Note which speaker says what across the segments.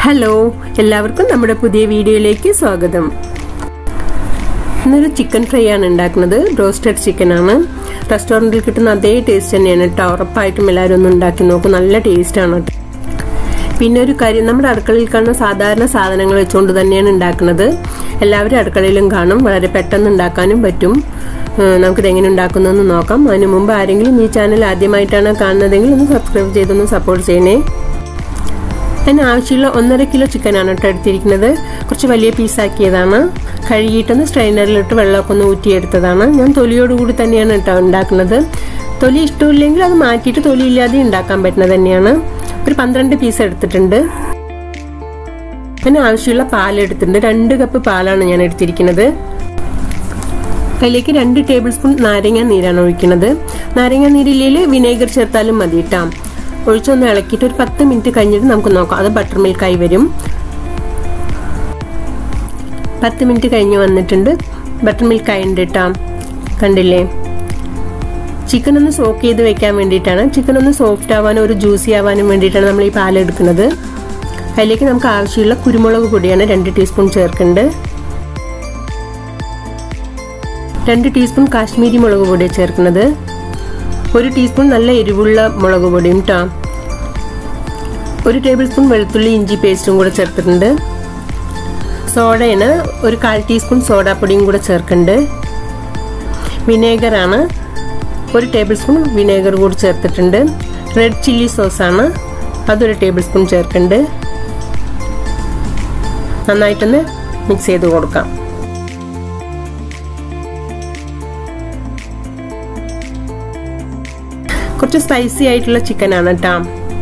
Speaker 1: hello എല്ലാവർക്കും നമ്മുടെ പുതിയ വീഡിയോയിലേക്ക് സ്വാഗതം ഇന്നൊരു ചിക്കൻ ഫ്രൈ ആണ് ഉണ്ടാക്കുന്നത് റോസ്റ്റഡ് ചിക്കൻ ആണ് റെസ്റ്റോറൻറ്റിൽ കിട്ടുന്ന അതേ ടേസ്റ്റ് തന്നെയാണ് കേട്ടോ ഉറപ്പായിട്ടും എല്ലാവരും ഒന്ന് ഉണ്ടാക്കി നോക്കും നല്ല ടേസ്റ്റ് ആണ് കേട്ടോ പിന്നെ ഒരു കാര്യം നമ്മുടെ അടുക്കളയിൽ കാണുന്ന സാധാരണ സാധനങ്ങൾ വെച്ചുകൊണ്ട് തന്നെയാണ് ഉണ്ടാക്കുന്നത് എല്ലാവരും അടുക്കളയിലും കാണും വളരെ പെട്ടെന്ന് ഉണ്ടാക്കാനും പറ്റും നമുക്കിത് എങ്ങനെ ഉണ്ടാക്കുന്നതെന്ന് നോക്കാം അതിനു മുമ്പ് ആരെങ്കിലും ഈ ചാനൽ ആദ്യമായിട്ടാണ് കാണുന്നതെങ്കിൽ ഒന്ന് സബ്സ്ക്രൈബ് ചെയ്തൊന്ന് സപ്പോർട്ട് ചെയ്യണേ അതിന് ആവശ്യമുള്ള ഒന്നര കിലോ ചിക്കനാണ് കേട്ടോ എടുത്തിരിക്കുന്നത് കുറച്ച് വലിയ പീസാക്കിയതാണ് കഴുകിയിട്ടൊന്ന് സ്ട്രെയിനറിലിട്ട് വെള്ളമൊക്കെ ഒന്ന് ഊറ്റിയെടുത്തതാണ് ഞാൻ തൊലിയോടുകൂടി തന്നെയാണ് കേട്ടോ ഉണ്ടാക്കുന്നത് തൊലി ഇഷ്ടമില്ലെങ്കിൽ അത് മാറ്റിയിട്ട് തൊലി ഇല്ലാതെ ഉണ്ടാക്കാൻ പറ്റുന്നത് തന്നെയാണ് ഒരു പന്ത്രണ്ട് പീസ് എടുത്തിട്ടുണ്ട് അതിന് ആവശ്യമുള്ള പാൽ എടുത്തിട്ടുണ്ട് രണ്ട് കപ്പ് പാലാണ് ഞാൻ എടുത്തിരിക്കുന്നത് അതിലേക്ക് രണ്ട് ടേബിൾ സ്പൂൺ നാരങ്ങ നീരാണ് ഒഴിക്കുന്നത് നാരങ്ങ നീരില്ലെങ്കിൽ വിനേഗർ ചേർത്താലും മതി കേട്ടോ ഒഴിച്ചൊന്ന് ഇളക്കിയിട്ട് ഒരു പത്ത് മിനിറ്റ് കഴിഞ്ഞിട്ട് നമുക്ക് നോക്കാം അത് ബട്ടർ മിൽക്കായി വരും പത്ത് മിനിറ്റ് കഴിഞ്ഞ് വന്നിട്ടുണ്ട് ബട്ടർ മിൽക്കായി ഉണ്ട് കേട്ടോ കണ്ടില്ലേ ചിക്കൻ ഒന്ന് സോക്ക് ചെയ്ത് വെക്കാൻ വേണ്ടിയിട്ടാണ് ചിക്കൻ ഒന്ന് സോഫ്റ്റ് ആവാനും ഒരു ജ്യൂസി ആവാനും വേണ്ടിയിട്ടാണ് നമ്മൾ ഈ പാൽ എടുക്കുന്നത് അതിലേക്ക് നമുക്ക് ആവശ്യമുള്ള കുരുമുളക് പൊടിയാണ് രണ്ട് ടീസ്പൂൺ ചേർക്കേണ്ടത് രണ്ട് ടീസ്പൂൺ കാശ്മീരി മുളക് പൊടി ചേർക്കുന്നത് ഒരു ടീസ്പൂൺ നല്ല എരിവുള്ള മുളക് പൊടിയും കേട്ടോ ഒരു ടേബിൾ സ്പൂൺ വെളുത്തുള്ളി ഇഞ്ചി പേസ്റ്റും കൂടെ ചേർത്തിട്ടുണ്ട് സോഡയാണ് ഒരു കാൽ ടീസ്പൂൺ സോഡാപ്പൊടിയും കൂടെ ചേർക്കുന്നുണ്ട് വിനേഗറാണ് ഒരു ടേബിൾ സ്പൂൺ വിനേഗർ കൂടി ചേർത്തിട്ടുണ്ട് റെഡ് ചില്ലി സോസാണ് അതൊരു ടേബിൾ സ്പൂൺ ചേർക്കുന്നുണ്ട് നന്നായിട്ടൊന്ന് മിക്സ് ചെയ്ത് കൊടുക്കാം കുറച്ച് സ്പൈസി ആയിട്ടുള്ള ചിക്കൻ ആണ് കേട്ടോ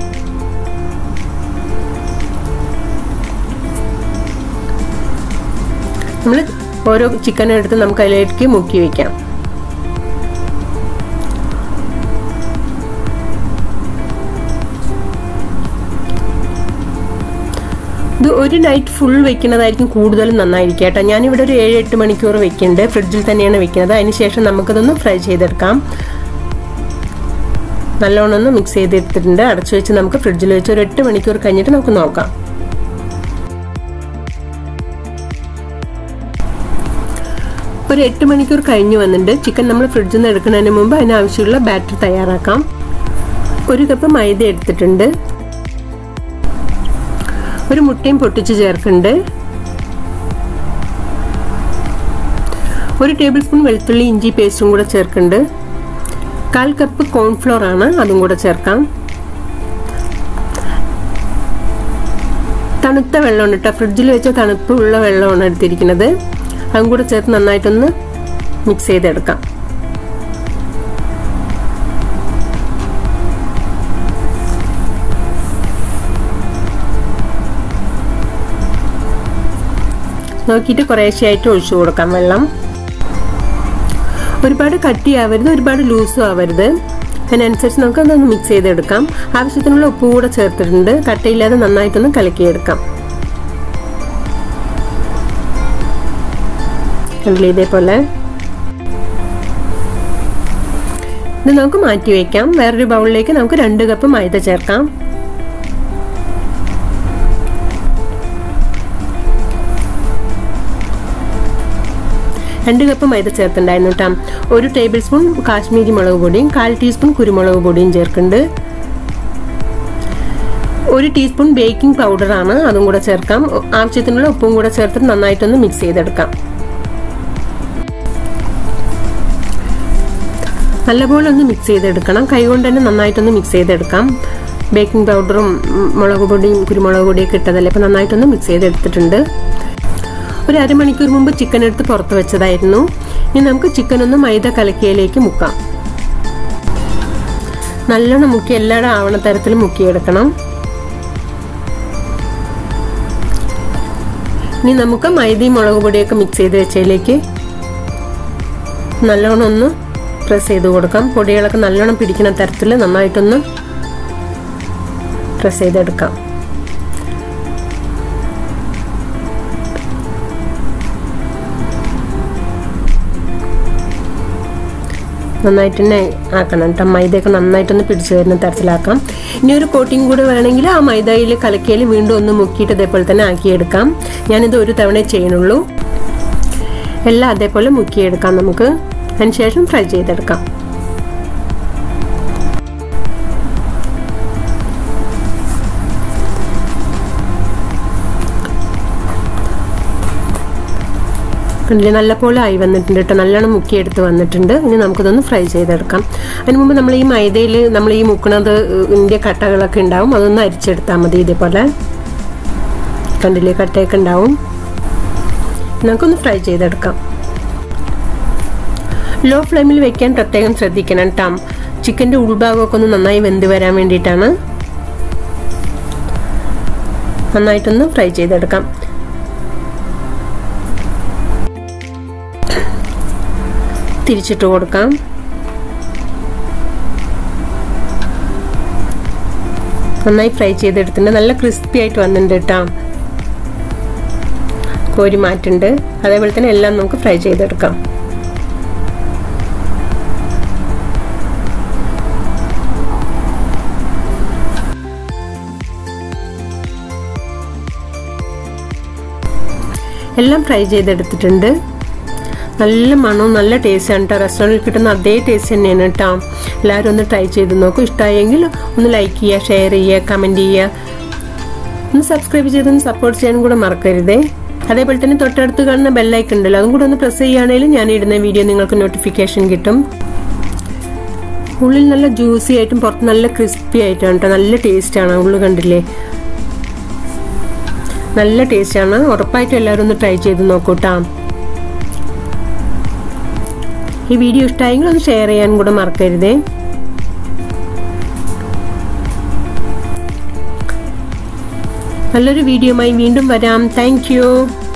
Speaker 1: നമ്മൾ ഓരോ ചിക്കൻ എടുത്ത് നമുക്ക് അതിലേക്ക് മുക്കി വെക്കാം ഇത് ഒരു നൈറ്റ് ഫുൾ വെക്കുന്നതായിരിക്കും കൂടുതലും നന്നായിരിക്കും കേട്ടോ ഞാനിവിടെ ഒരു ഏഴ് എട്ട് മണിക്കൂർ വെക്കുന്നുണ്ട് ഫ്രിഡ്ജിൽ തന്നെയാണ് വെക്കുന്നത് അതിനുശേഷം നമുക്കതൊന്ന് ഫ്രൈ ചെയ്തെടുക്കാം നല്ലോണം ഒന്ന് മിക്സ് ചെയ്തെടുത്തിട്ടുണ്ട് അടച്ചു വെച്ച് നമുക്ക് ഫ്രിഡ്ജിൽ വെച്ച് ഒരു എട്ട് മണിക്കൂർ കഴിഞ്ഞിട്ട് നമുക്ക് നോക്കാം ഒരു എട്ട് മണിക്കൂർ കഴിഞ്ഞു വന്നിട്ടുണ്ട് ചിക്കൻ നമ്മൾ ഫ്രിഡ്ജിൽ നിന്ന് എടുക്കുന്നതിന് മുമ്പ് അതിനാവശ്യമുള്ള ബാറ്റർ തയ്യാറാക്കാം ഒരു കപ്പ് മൈദ എടുത്തിട്ടുണ്ട് ഒരു മുട്ടയും പൊട്ടിച്ച് ചേർക്കുന്നുണ്ട് ഒരു ടേബിൾ സ്പൂൺ വെളുത്തുള്ളി ഇഞ്ചി പേസ്റ്റും കൂടെ ചേർക്കുന്നുണ്ട് കാൽ കപ്പ് കോൺഫ്ലോർ ആണ് അതും കൂടെ ചേർക്കാം തണുത്ത വെള്ളമാണ് കേട്ടോ ഫ്രിഡ്ജിൽ വെച്ച തണുപ്പുള്ള വെള്ളമാണ് എടുത്തിരിക്കുന്നത് അതും കൂടെ ചേർത്ത് നന്നായിട്ടൊന്ന് മിക്സ് ചെയ്തെടുക്കാം നോക്കിയിട്ട് കുറേശ്ശെയായിട്ട് ഒഴിച്ചു കൊടുക്കാം വെള്ളം ഒരുപാട് കട്ടിയാവരുത് ഒരുപാട് ലൂസും ആവരുത് അതിനനുസരിച്ച് നമുക്ക് അതൊന്ന് മിക്സ് ചെയ്തെടുക്കാം ആവശ്യത്തിനുള്ള ഉപ്പ് കൂടെ ചേർത്തിട്ടുണ്ട് കട്ടയില്ലാതെ നന്നായിട്ടൊന്ന് കലക്കിയെടുക്കാം കണ്ടില്ലേ ഇതേപോലെ ഇത് നമുക്ക് മാറ്റി വെക്കാം വേറൊരു ബൗളിലേക്ക് നമുക്ക് രണ്ട് കപ്പ് മൈദ ചേർക്കാം രണ്ട് കപ്പ് മൈദ ചേർത്തിണ്ടായിരുന്നു കേട്ടോ ഒരു ടേബിൾ സ്പൂൺ കാശ്മീരി മുളക് പൊടിയും കാൽ ടീസ്പൂൺ കുരുമുളക് പൊടിയും ചേർക്കുന്നുണ്ട് ഒരു ടീസ്പൂൺ ബേക്കിംഗ് പൗഡറാണ് അതും കൂടെ ചേർക്കാം ആവശ്യത്തിനുള്ള ഉപ്പും കൂടെ ചേർത്തിട്ട് നന്നായിട്ടൊന്ന് മിക്സ് ചെയ്തെടുക്കാം നല്ലപോലെ ഒന്ന് മിക്സ് ചെയ്തെടുക്കണം കൈകൊണ്ട് തന്നെ നന്നായിട്ടൊന്ന് മിക്സ് ചെയ്തെടുക്കാം ബേക്കിംഗ് പൗഡറും മുളക് പൊടിയും കുരുമുളക് പൊടിയൊക്കെ ഇട്ടതല്ലേ അപ്പം നന്നായിട്ടൊന്ന് മിക്സ് ചെയ്തെടുത്തിട്ടുണ്ട് ഒരു അരമണിക്കൂർ മുമ്പ് ചിക്കൻ എടുത്ത് പുറത്ത് വെച്ചതായിരുന്നു ഇനി നമുക്ക് ചിക്കൻ ഒന്ന് മൈദ കലക്കിയയിലേക്ക് മുക്കാം നല്ലോണം മുക്കി എല്ലായിടും ആവണ തരത്തിൽ മുക്കിയെടുക്കണം ഇനി നമുക്ക് മൈദയും മുളക് പൊടിയൊക്കെ മിക്സ് ചെയ്ത് വെച്ചതിലേക്ക് നല്ലോണം ഒന്ന് പ്രസ് ചെയ്ത് കൊടുക്കാം പൊടികളൊക്കെ നല്ലോണം പിടിക്കുന്ന തരത്തിൽ നന്നായിട്ടൊന്ന് പ്രസ് ചെയ്തെടുക്കാം നന്നായിട്ട് തന്നെ ആക്കണം കേട്ടോ മൈദയൊക്കെ നന്നായിട്ടൊന്ന് പിടിച്ചു വരുന്ന തരത്തിലാക്കാം ഇനി ഒരു കോട്ടിങ് കൂടെ വേണമെങ്കിൽ ആ മൈദയിൽ കലക്കിയിൽ വീണ്ടും ഒന്ന് മുക്കിയിട്ട് ഇതേപോലെ തന്നെ ആക്കിയെടുക്കാം ഞാനിത് ഒരു തവണ ചെയ്യണുള്ളൂ എല്ലാം അതേപോലെ മുക്കിയെടുക്കാം നമുക്ക് അതിനുശേഷം ഫ്രൈ ചെയ്തെടുക്കാം കണ്ടില്ലേ നല്ലപോലെ ആയി വന്നിട്ടുണ്ട് കേട്ടോ നല്ലോണം മുക്കിയെടുത്ത് വന്നിട്ടുണ്ട് ഇനി നമുക്കിതൊന്ന് ഫ്രൈ ചെയ്തെടുക്കാം അതിന് മുമ്പ് നമ്മൾ ഈ മൈദയിൽ നമ്മൾ ഈ മുക്കണത് ഇതിൻ്റെ കട്ടകളൊക്കെ ഉണ്ടാവും അതൊന്ന് അരിച്ചെടുത്താൽ മതി ഇതേപോലെ കണ്ടില്ലേ കട്ടയൊക്കെ ഉണ്ടാവും നമുക്കൊന്ന് ഫ്രൈ ചെയ്തെടുക്കാം ലോ ഫ്ലെയിമിൽ വെക്കാൻ പ്രത്യേകം ശ്രദ്ധിക്കണം കേട്ടോ ചിക്കൻ്റെ ഉൾഭാഗമൊക്കെ ഒന്ന് നന്നായി വെന്ത് വരാൻ വേണ്ടിയിട്ടാണ് നന്നായിട്ടൊന്ന് ഫ്രൈ ചെയ്തെടുക്കാം തിരിച്ചിട്ട് കൊടുക്കാം നന്നായി ഫ്രൈ ചെയ്തെടുത്തിട്ടുണ്ട് നല്ല ക്രിസ്പി ആയിട്ട് വന്നിട്ടുണ്ട് കേട്ടോ കോരി മാറ്റുണ്ട് അതേപോലെ തന്നെ എല്ലാം നമുക്ക് ഫ്രൈ ചെയ്തെടുക്കാം എല്ലാം ഫ്രൈ ചെയ്തെടുത്തിട്ടുണ്ട് നല്ല മണവും നല്ല ടേസ്റ്റാണ് കേട്ടോ റെസ്റ്റോറൻറ്റിൽ കിട്ടുന്ന അതേ ടേസ്റ്റ് തന്നെയാണ് കേട്ടോ എല്ലാവരും ഒന്ന് ട്രൈ ചെയ്ത് നോക്കും ഇഷ്ടമായെങ്കിൽ ഒന്ന് ലൈക്ക് ചെയ്യുക ഷെയർ ചെയ്യുക കമൻറ്റ് ചെയ്യുക ഒന്ന് സബ്സ്ക്രൈബ് ചെയ്തൊന്ന് സപ്പോർട്ട് ചെയ്യാനും കൂടെ മറക്കരുതേ അതേപോലെ തന്നെ തൊട്ടടുത്ത് കാണുന്ന ബെല്ലൈക്കൺ ഉണ്ടല്ലോ അതും കൂടെ ഒന്ന് പ്രസ് ചെയ്യുകയാണെങ്കിലും ഞാൻ ഇടുന്ന വീഡിയോ നിങ്ങൾക്ക് നോട്ടിഫിക്കേഷൻ കിട്ടും ഉള്ളിൽ നല്ല ജ്യൂസി ആയിട്ടും പുറത്ത് നല്ല ക്രിസ്പി ആയിട്ടാണ് കേട്ടോ നല്ല ടേസ്റ്റാണ് ഉള്ളു കണ്ടില്ലേ നല്ല ടേസ്റ്റാണ് ഉറപ്പായിട്ടും എല്ലാവരും ഒന്ന് ട്രൈ ചെയ്ത് നോക്കൂട്ടാ ഈ വീഡിയോ ഇഷ്ടമായെങ്കിൽ ഒന്ന് ഷെയർ ചെയ്യാൻ കൂടെ മറക്കരുതേ നല്ലൊരു വീഡിയോയുമായി വീണ്ടും വരാം താങ്ക്